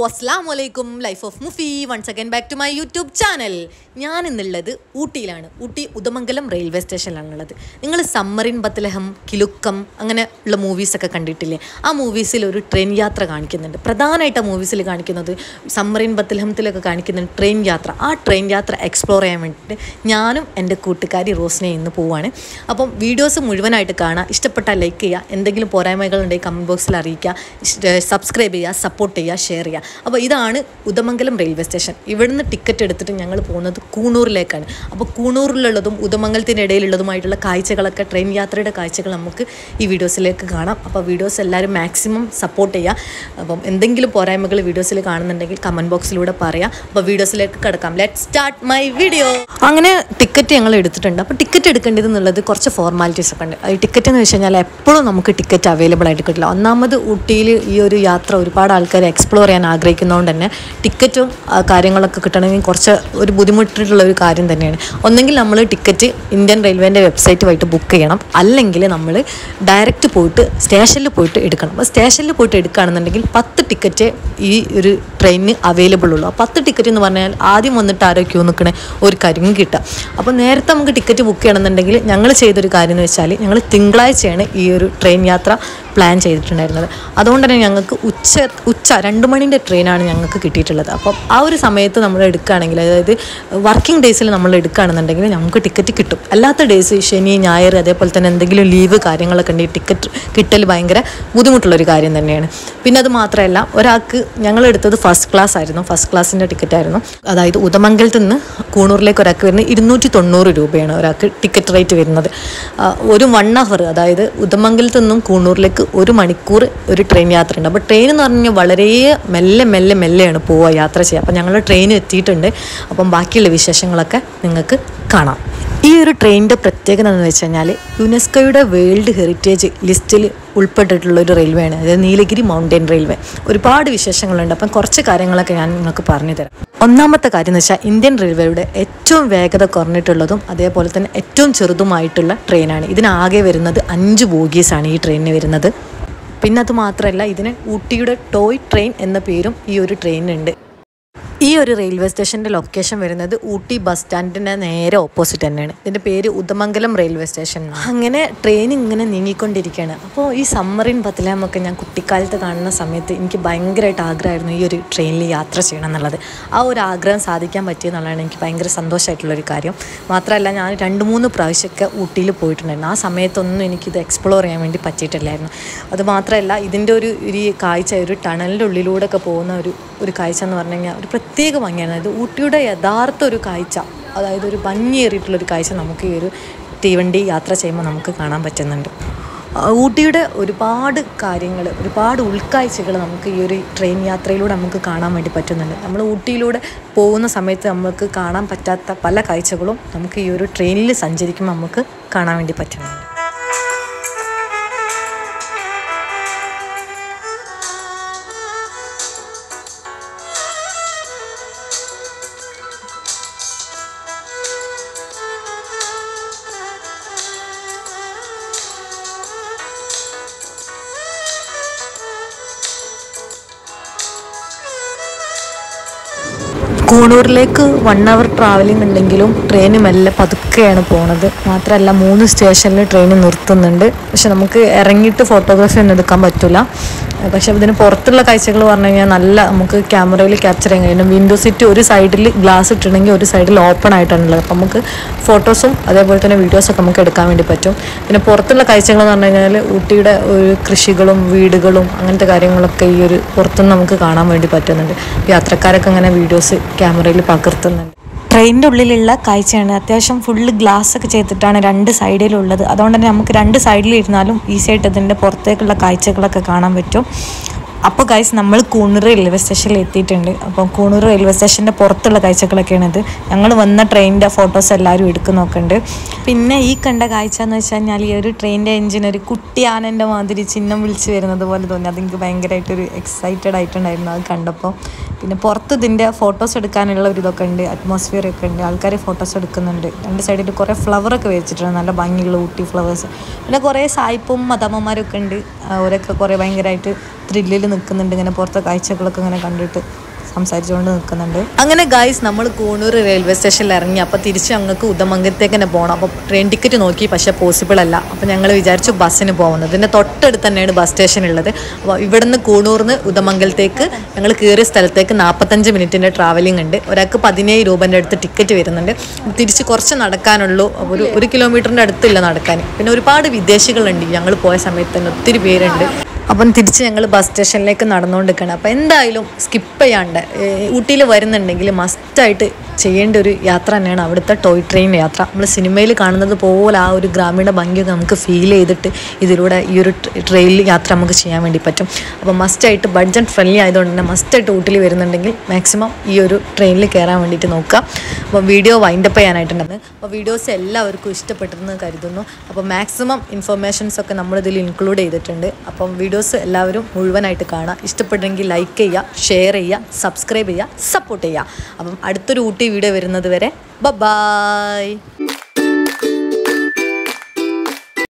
അസ്സാം വലൈക്കും life of Mufi once again back to my YouTube channel ഞാൻ ഇന്നുള്ളത് ഊട്ടിയിലാണ് ഊട്ടി ഉദമംഗലം റെയിൽവേ സ്റ്റേഷനിലാണുള്ളത് നിങ്ങൾ സമ്മറിൻ ബത്തലഹം കിലുക്കം അങ്ങനെ ഉള്ള മൂവീസൊക്കെ കണ്ടിട്ടില്ലേ ആ മൂവീസിൽ ഒരു ട്രെയിൻ യാത്ര കാണിക്കുന്നുണ്ട് പ്രധാനമായിട്ട് ആ മൂവീസിൽ കാണിക്കുന്നത് സമ്മറിൻ ബത്തലഹത്തിലൊക്കെ കാണിക്കുന്ന ട്രെയിൻ യാത്ര ആ ട്രെയിൻ യാത്ര എക്സ്പ്ലോർ ചെയ്യാൻ വേണ്ടിയിട്ട് ഞാനും എൻ്റെ കൂട്ടുകാരി റോസ്നെ ഇന്ന് പോവാണ് അപ്പം വീഡിയോസ് മുഴുവനായിട്ട് കാണുക ഇഷ്ടപ്പെട്ടാൽ ലൈക്ക് ചെയ്യുക എന്തെങ്കിലും പോരായ്മകളുണ്ടെങ്കിൽ കമൻറ്റ് ബോക്സിൽ അറിയിക്കുക സബ്സ്ക്രൈബ് ചെയ്യുക സപ്പോർട്ട് ചെയ്യുക ഷെയർ ചെയ്യുക അപ്പോൾ ഇതാണ് ഉദമംഗലം റെയിൽവേ സ്റ്റേഷൻ ഇവിടുന്ന് ടിക്കറ്റ് എടുത്തിട്ട് ഞങ്ങൾ പോകുന്നത് കൂണൂറിലേക്കാണ് അപ്പോൾ കൂണൂറിലുള്ളതും ഉദമംഗലത്തിൻ്റെ ഇടയിലുള്ളതുമായിട്ടുള്ള കാഴ്ചകളൊക്കെ ട്രെയിൻ യാത്രയുടെ കാഴ്ചകൾ നമുക്ക് ഈ വീഡിയോസിലേക്ക് കാണാം അപ്പോൾ വീഡിയോസ് എല്ലാവരും മാക്സിമം സപ്പോർട്ട് ചെയ്യുക അപ്പം എന്തെങ്കിലും പോരായ്മകൾ വീഡിയോസിൽ കാണുന്നുണ്ടെങ്കിൽ കമൻറ്റ് ബോക്സിലൂടെ പറയാം അപ്പോൾ വീഡിയോസിലേക്ക് കിടക്കാം ലെറ്റ് സ്റ്റാർട്ട് മൈ വീഡിയോ അങ്ങനെ ടിക്കറ്റ് ഞങ്ങൾ എടുത്തിട്ടുണ്ട് അപ്പോൾ ടിക്കറ്റ് എടുക്കേണ്ടത് എന്നുള്ളത് കുറച്ച് ഫോർമാലിറ്റീസ് ഒക്കെ ഉണ്ട് ഈ ടിക്കറ്റ് എന്ന് വെച്ച് കഴിഞ്ഞാൽ എപ്പോഴും നമുക്ക് ടിക്കറ്റ് അവൈലബിൾ ആയിട്ട് കിട്ടില്ല ഒന്നാമത് ഊട്ടിയിൽ ഈ ഒരു യാത്ര ഒരുപാട് ആൾക്കാർ എക്സ്പ്ലോർ ചെയ്യാൻ ആഗ്രഹിക്കുന്നതുകൊണ്ട് തന്നെ ടിക്കറ്റും ആ, കാര്യങ്ങളൊക്കെ കിട്ടണമെങ്കിൽ കുറച്ച് ഒരു ബുദ്ധിമുട്ടുള്ള ഒരു കാര്യം തന്നെയാണ് ഒന്നെങ്കിൽ നമ്മൾ ടിക്കറ്റ് ഇന്ത്യൻ റെയിൽവേൻ്റെ വെബ്സൈറ്റ് വഴിയിട്ട് ബുക്ക് ചെയ്യണം അല്ലെങ്കിൽ നമ്മൾ ഡയറക്റ്റ് പോയിട്ട് സ്റ്റേഷനിൽ പോയിട്ട് എടുക്കണം അപ്പോൾ സ്റ്റേഷനിൽ പോയിട്ട് എടുക്കുകയാണെന്നുണ്ടെങ്കിൽ പത്ത് ടിക്കറ്റ് ഈ ഒരു ട്രെയിനിന് അവൈലബിൾ ഉള്ളൂ ആ പത്ത് ടിക്കറ്റ് എന്ന് പറഞ്ഞാൽ ആദ്യം വന്നിട്ട് ആരോ ക്യൂ നിൽക്കണ ഒരു കാര്യം കിട്ടുക അപ്പോൾ നേരത്തെ നമുക്ക് ടിക്കറ്റ് ബുക്ക് ചെയ്യണമെന്നുണ്ടെങ്കിൽ ഞങ്ങൾ ചെയ്തൊരു കാര്യം എന്ന് വെച്ചാൽ ഞങ്ങൾ തിങ്കളാഴ്ചയാണ് ഈ ഒരു ട്രെയിൻ യാത്ര പ്ലാൻ ചെയ്തിട്ടുണ്ടായിരുന്നത് അതുകൊണ്ട് തന്നെ ഞങ്ങൾക്ക് ഉച്ച ഉച്ച രണ്ട് മണിൻ്റെ ട്രെയിനാണ് ഞങ്ങൾക്ക് കിട്ടിയിട്ടുള്ളത് അപ്പം ആ ഒരു സമയത്ത് നമ്മൾ എടുക്കുകയാണെങ്കിൽ അതായത് വർക്കിംഗ് ഡേയ്സിൽ നമ്മൾ എടുക്കുകയാണെന്നുണ്ടെങ്കിൽ നമുക്ക് ടിക്കറ്റ് കിട്ടും അല്ലാത്ത ഡേയ്സ് ശനി ഞായർ അതേപോലെ തന്നെ എന്തെങ്കിലും ലീവ് കാര്യങ്ങളൊക്കെ ഉണ്ടെങ്കിൽ ടിക്കറ്റ് കിട്ടൽ ഭയങ്കര ബുദ്ധിമുട്ടുള്ളൊരു കാര്യം തന്നെയാണ് പിന്നെ അത് മാത്രമല്ല ഒരാൾക്ക് ഞങ്ങൾ എടുത്തത് ഫസ്റ്റ് ക്ലാസ് ആയിരുന്നു ഫസ്റ്റ് ക്ലാസ്സിൻ്റെ ടിക്കറ്റ് ആയിരുന്നു അതായത് ഉദമംഗലത്ത് നിന്ന് കൂണൂറിലേക്ക് ഒരാൾക്ക് വരുന്നത് ഇരുന്നൂറ്റി തൊണ്ണൂറ് രൂപയാണ് ഒരാൾക്ക് ടിക്കറ്റ് റേറ്റ് വരുന്നത് ആ, ഒരു വൺ അവർ അതായത് ഉദമംഗലത്ത് നിന്നും കൂണൂറിലേക്ക് ഒരു മണിക്കൂർ ഒരു ട്രെയിൻ യാത്ര ഉണ്ട് അപ്പോൾ ട്രെയിൻ എന്ന് പറഞ്ഞു കഴിഞ്ഞാൽ വളരെ മെല്ലെ മെല്ലെ മെല്ലെയാണ് പോവുക യാത്ര ചെയ്യുക അപ്പോൾ ഞങ്ങൾ ട്രെയിൻ എത്തിയിട്ടുണ്ട് അപ്പം ബാക്കിയുള്ള വിശേഷങ്ങളൊക്കെ നിങ്ങൾക്ക് കാണാം ഈ ഒരു ട്രെയിനിൻ്റെ പ്രത്യേകത എന്ന് വെച്ച് കഴിഞ്ഞാൽ യുനെസ്കോയുടെ വേൾഡ് ഹെറിറ്റേജ് ലിസ്റ്റിൽ ഉൾപ്പെട്ടിട്ടുള്ള ഒരു റെയിൽവേ ആണ് അതായത് നീലഗിരി മൗണ്ടൻ റെയിൽവേ ഒരുപാട് വിശേഷങ്ങളുണ്ട് അപ്പം കുറച്ച് കാര്യങ്ങളൊക്കെ ഞാൻ നിങ്ങൾക്ക് പറഞ്ഞു തരാം ഒന്നാമത്തെ കാര്യം എന്ന് വെച്ചാൽ ഇന്ത്യൻ റെയിൽവേയുടെ ഏറ്റവും വേഗത കുറഞ്ഞിട്ടുള്ളതും അതേപോലെ തന്നെ ഏറ്റവും ചെറുതുമായിട്ടുള്ള ട്രെയിനാണ് ഇതിനാകെ വരുന്നത് അഞ്ച് ബോഗീസാണ് ഈ ട്രെയിനിന് വരുന്നത് പിന്നെ അത് മാത്രമല്ല ഇതിന് ഊട്ടിയുടെ ടോയ് ട്രെയിൻ എന്ന പേരും ഈ ഒരു ട്രെയിനുണ്ട് ഈ ഒരു റെയിൽവേ സ്റ്റേഷൻ്റെ ലൊക്കേഷൻ വരുന്നത് ഊട്ടി ബസ് സ്റ്റാൻഡിൻ്റെ നേരെ ഓപ്പോസിറ്റ് തന്നെയാണ് ഇതിൻ്റെ പേര് ഉദമംഗലം റെയിൽവേ സ്റ്റേഷൻ അങ്ങനെ ട്രെയിൻ ഇങ്ങനെ നീങ്ങിക്കൊണ്ടിരിക്കുകയാണ് അപ്പോൾ ഈ സമ്മറിൻ ബത്തലാമൊക്കെ ഞാൻ കുട്ടിക്കാലത്ത് കാണുന്ന സമയത്ത് എനിക്ക് ഭയങ്കരമായിട്ട് ആഗ്രഹമായിരുന്നു ഈ ഒരു ട്രെയിനിൽ യാത്ര ചെയ്യണം എന്നുള്ളത് ആ ഒരു ആഗ്രഹം സാധിക്കാൻ പറ്റിയെന്നുള്ളതാണ് എനിക്ക് ഭയങ്കര സന്തോഷമായിട്ടുള്ളൊരു കാര്യം മാത്രമല്ല ഞാൻ രണ്ട് മൂന്ന് പ്രാവശ്യമൊക്കെ ഊട്ടിയിൽ പോയിട്ടുണ്ടായിരുന്നു ആ സമയത്തൊന്നും എനിക്കിത് എക്സ്പ്ലോർ ചെയ്യാൻ വേണ്ടി പറ്റിയിട്ടില്ലായിരുന്നു അത് മാത്രമല്ല ഇതിൻ്റെ ഒരു ഒരു കാഴ്ച ഒരു ടണലിൻ്റെ ഉള്ളിലൂടെ ഒക്കെ പോകുന്ന ഒരു ഒരു കാഴ്ച എന്ന് പറഞ്ഞു കഴിഞ്ഞാൽ ഒരു പ്രത്യേക ഭംഗിയാണ് അതായത് ഊട്ടിയുടെ യഥാർത്ഥ ഒരു കാഴ്ച അതായത് ഒരു ഭംഗിയേറിയിട്ടുള്ളൊരു കാഴ്ച നമുക്ക് ഈ ഒരു തീവണ്ടി യാത്ര ചെയ്യുമ്പോൾ നമുക്ക് കാണാൻ പറ്റുന്നുണ്ട് ആ, ഊട്ടിയുടെ ഒരുപാട് കാര്യങ്ങൾ ഒരുപാട് ഉൾക്കാഴ്ചകൾ നമുക്ക് ഈ ഒരു ട്രെയിൻ യാത്രയിലൂടെ നമുക്ക് കാണാൻ വേണ്ടി പറ്റുന്നുണ്ട് നമ്മൾ ഊട്ടിയിലൂടെ പോകുന്ന സമയത്ത് നമുക്ക് കാണാൻ പറ്റാത്ത പല കാഴ്ചകളും നമുക്ക് ഈ ഒരു ട്രെയിനിൽ സഞ്ചരിക്കുമ്പോൾ നമുക്ക് കാണാൻ വേണ്ടി പറ്റുന്നുണ്ട് കൂണൂരിലേക്ക് വൺ അവർ ട്രാവലിംഗ് ഉണ്ടെങ്കിലും ട്രെയിൻ മെല്ലെ പതുക്കെയാണ് പോണത് മാത്രമല്ല മൂന്ന് സ്റ്റേഷനിൽ ട്രെയിൻ നിർത്തുന്നുണ്ട് പക്ഷെ നമുക്ക് ഇറങ്ങിയിട്ട് ഫോട്ടോഗ്രാഫി ഒന്നും എടുക്കാൻ പറ്റില്ല പക്ഷെ ഇതിന് പുറത്തുള്ള കാഴ്ചകൾ പറഞ്ഞു കഴിഞ്ഞാൽ നല്ല നമുക്ക് ക്യാമറയിൽ ക്യാപ്ചർ ചെയ്യാൻ കഴിയും വിൻഡോ സീറ്റ് ഒരു സൈഡിൽ ഗ്ലാസ് ഇട്ടിട്ടുണ്ടെങ്കിൽ ഒരു സൈഡിൽ ഓപ്പൺ ആയിട്ടാണുള്ളത് അപ്പം നമുക്ക് ഫോട്ടോസും അതേപോലെ തന്നെ വീഡിയോസൊക്കെ നമുക്ക് എടുക്കാൻ വേണ്ടി പറ്റും പിന്നെ പുറത്തുള്ള കാഴ്ചകൾ എന്ന് പറഞ്ഞു കഴിഞ്ഞാൽ ഊട്ടിയുടെ ഒരു കൃഷികളും വീടുകളും അങ്ങനത്തെ കാര്യങ്ങളൊക്കെ ഈ ഒരു പുറത്തുനിന്ന് നമുക്ക് കാണാൻ വേണ്ടി പറ്റുന്നുണ്ട് യാത്രക്കാരൊക്കെ അങ്ങനെ വീഡിയോസ് ക്യാമറയിൽ പകർത്തുന്നുണ്ട് ട്രെയിനിൻ്റെ ഉള്ളിലുള്ള കാഴ്ചയാണ് അത്യാവശ്യം ഫുള്ള് ഗ്ലാസ് ഒക്കെ ചെയ്തിട്ടാണ് രണ്ട് സൈഡിലുള്ളത് അതുകൊണ്ട് തന്നെ നമുക്ക് രണ്ട് സൈഡിൽ ഇരുന്നാലും ഈസി ആയിട്ട് ഇതിൻ്റെ പുറത്തേക്കുള്ള കാഴ്ചകളൊക്കെ കാണാൻ പറ്റും അപ്പോൾ ഗൈസ് നമ്മൾ കൂണൂർ റെയിൽവേ സ്റ്റേഷനിൽ എത്തിയിട്ടുണ്ട് അപ്പോൾ കൂണൂർ റെയിൽവേ സ്റ്റേഷൻ്റെ പുറത്തുള്ള കാഴ്ചകളൊക്കെയാണ് ഇത് ഞങ്ങൾ വന്ന ട്രെയിനിൻ്റെ ഫോട്ടോസ് എല്ലാവരും എടുക്കും നോക്കുന്നുണ്ട് പിന്നെ ഈ കണ്ട കാഴ്ച എന്ന് വെച്ച് കഴിഞ്ഞാൽ ഈ ഒരു ട്രെയിനിൻ്റെ എഞ്ചിൻ ഒരു കുട്ടി ആനൻ്റെ മാതിരി ചിഹ്നം വിളിച്ച് വരുന്നത് പോലെ തോന്നി അതെനിക്ക് ഭയങ്കരമായിട്ടൊരു എക്സൈറ്റഡ് ആയിട്ടുണ്ടായിരുന്നു അത് കണ്ടപ്പോൾ പിന്നെ പുറത്ത് ഇതിൻ്റെ ഫോട്ടോസ് എടുക്കാനുള്ള ഒരു ഇതൊക്കെ ഉണ്ട് അറ്റ്മോസ്ഫിയർ ഒക്കെ ഉണ്ട് ആൾക്കാർ ഫോട്ടോസ് എടുക്കുന്നുണ്ട് രണ്ട് സൈഡിൽ കുറേ ഫ്ലവറൊക്കെ വെച്ചിട്ടുണ്ട് നല്ല ഭംഗിയുള്ള ഊട്ടി ഫ്ലവേഴ്സ് പിന്നെ കുറേ സായിപ്പും മദാമ്മമാരൊക്കെ ഉണ്ട് അവരൊക്കെ കുറേ ഭയങ്കരമായിട്ട് ത്രില്ലിൽ നിൽക്കുന്നുണ്ട് ഇങ്ങനെ പുറത്തെ കാഴ്ചകളൊക്കെ ഇങ്ങനെ കണ്ടിട്ട് സംസാരിച്ചുകൊണ്ട് നിൽക്കുന്നുണ്ട് അങ്ങനെ ഗായ്സ് നമ്മൾ കൂണൂർ റെയിൽവേ സ്റ്റേഷനിൽ ഇറങ്ങി അപ്പോൾ തിരിച്ച് ഞങ്ങൾക്ക് ഉദമംഗലത്തേക്ക് തന്നെ പോകണം അപ്പോൾ ട്രെയിൻ ടിക്കറ്റ് നോക്കി പക്ഷേ പോസിബിൾ അല്ല അപ്പോൾ ഞങ്ങൾ വിചാരിച്ചു ബസ്സിന് പോകുന്നത് ഇതിൻ്റെ തൊട്ടടുത്ത് തന്നെയാണ് ബസ് സ്റ്റേഷൻ ഉള്ളത് അപ്പോൾ ഇവിടുന്ന് കൂണൂർന്ന് ഉദമംഗലത്തേക്ക് ഞങ്ങൾ കയറിയ സ്ഥലത്തേക്ക് നാൽപ്പത്തഞ്ച് മിനിറ്റിൻ്റെ ട്രാവലിംഗ് ഉണ്ട് ഒരാൾക്ക് പതിനേഴ് രൂപൻ്റെ അടുത്ത് ടിക്കറ്റ് വരുന്നുണ്ട് തിരിച്ച് കുറച്ച് നടക്കാനുള്ളൂ ഒരു ഒരു കിലോമീറ്ററിൻ്റെ അടുത്തില്ല നടക്കാൻ പിന്നെ ഒരുപാട് വിദേശികളുണ്ട് ഞങ്ങൾ പോയ സമയത്ത് തന്നെ ഒത്തിരി പേരുണ്ട് അപ്പം തിരിച്ച് ഞങ്ങൾ ബസ് സ്റ്റേഷനിലേക്ക് നടന്നുകൊണ്ടിരിക്കുകയാണ് അപ്പോൾ എന്തായാലും സ്കിപ്പ് ചെയ്യാണ്ട് ഊട്ടിയിൽ വരുന്നുണ്ടെങ്കിൽ മസ്റ്റായിട്ട് ചെയ്യേണ്ട ഒരു യാത്ര തന്നെയാണ് അവിടുത്തെ ടോയ് ട്രെയിൻ യാത്ര നമ്മൾ സിനിമയിൽ കാണുന്നത് പോലെ ആ ഒരു ഗ്രാമീണ ഭംഗിയൊക്കെ നമുക്ക് ഫീൽ ചെയ്തിട്ട് ഇതിലൂടെ ഈ ഒരു ട്രെയിനിൽ യാത്ര നമുക്ക് ചെയ്യാൻ വേണ്ടി പറ്റും അപ്പോൾ മസ്റ്റായിട്ട് ബഡ്ജറ്റ് ഫ്രണ്ട്ലി ആയതുകൊണ്ട് തന്നെ മസ്റ്റായിട്ട് ഊട്ടിയിൽ വരുന്നുണ്ടെങ്കിൽ മാക്സിമം ഈ ഒരു ട്രെയിനിൽ കയറാൻ വേണ്ടിയിട്ട് നോക്കുക അപ്പോൾ വീഡിയോ വൈൻഡപ്പ് ചെയ്യാനായിട്ടുണ്ടെന്ന് അപ്പോൾ വീഡിയോസ് എല്ലാവർക്കും ഇഷ്ടപ്പെട്ടിരുന്നു കരുതുന്നു അപ്പോൾ മാക്സിമം ഇൻഫർമേഷൻസ് ഒക്കെ നമ്മളിതിൽ ഇൻക്ലൂഡ് ചെയ്തിട്ടുണ്ട് അപ്പം വീഡിയോസ് എല്ലാവരും മുഴുവനായിട്ട് കാണുക ഇഷ്ടപ്പെട്ടെങ്കിൽ ലൈക്ക് ചെയ്യുക ഷെയർ ചെയ്യുക സബ്സ്ക്രൈബ് ചെയ്യുക സപ്പോർട്ട് ചെയ്യുക അപ്പം അടുത്തൊരു ഊട്ടി വീഡിയോ വരുന്നത് വരെ ബ ബായ്